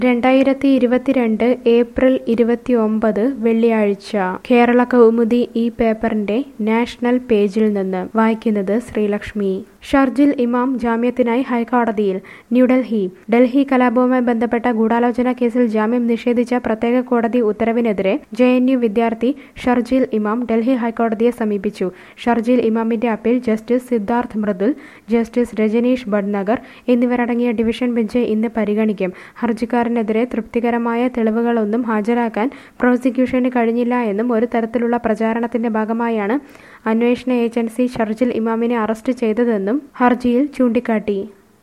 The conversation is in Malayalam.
രണ്ടായിരത്തി ഇരുപത്തിരണ്ട് ഏപ്രിൽ ഇരുപത്തിയൊമ്പത് വെള്ളിയാഴ്ച കേരള കൗമുദി ഈ പേപ്പറിന്റെ നാഷണൽ പേജിൽ നിന്ന് വായിക്കുന്നത് ശ്രീലക്ഷ്മി ഷർജിൽ ഇമാം ജാമ്യത്തിനായി ഹൈക്കോടതിയിൽ ന്യൂഡൽഹി ഡൽഹി കലാപവുമായി ബന്ധപ്പെട്ട ഗൂഢാലോചന കേസിൽ ജാമ്യം നിഷേധിച്ച പ്രത്യേക കോടതി ഉത്തരവിനെതിരെ ജെ എൻ യു വിദ്യാർത്ഥി ഷർജിൽ ഇമാം ഡൽഹി ഹൈക്കോടതിയെ സമീപിച്ചു ഷർജിൽ ഇമാമിന്റെ appeal justice Siddharth Mridul justice Rajneesh Bhatnagar എന്നിവരടങ്ങിയ ഡിവിഷൻ ബെഞ്ച് ഇന്ന് പരിഗണിക്കും ഹർജിക്കാരനെതിരെ തൃപ്തികരമായ തെളിവുകളൊന്നും ഹാജരാക്കാൻ പ്രോസിക്യൂഷന് കഴിഞ്ഞില്ല എന്നും ഒരു തരത്തിലുള്ള പ്രചാരണത്തിന്റെ ഭാഗമായാണ് അന്വേഷണ ഏജൻസി ഷർജിൽ ഇമാമിനെ അറസ്റ്റ് ചെയ്തതെന്നും ഹർജിയിൽ ചൂണ്ടിക്കാട്ടി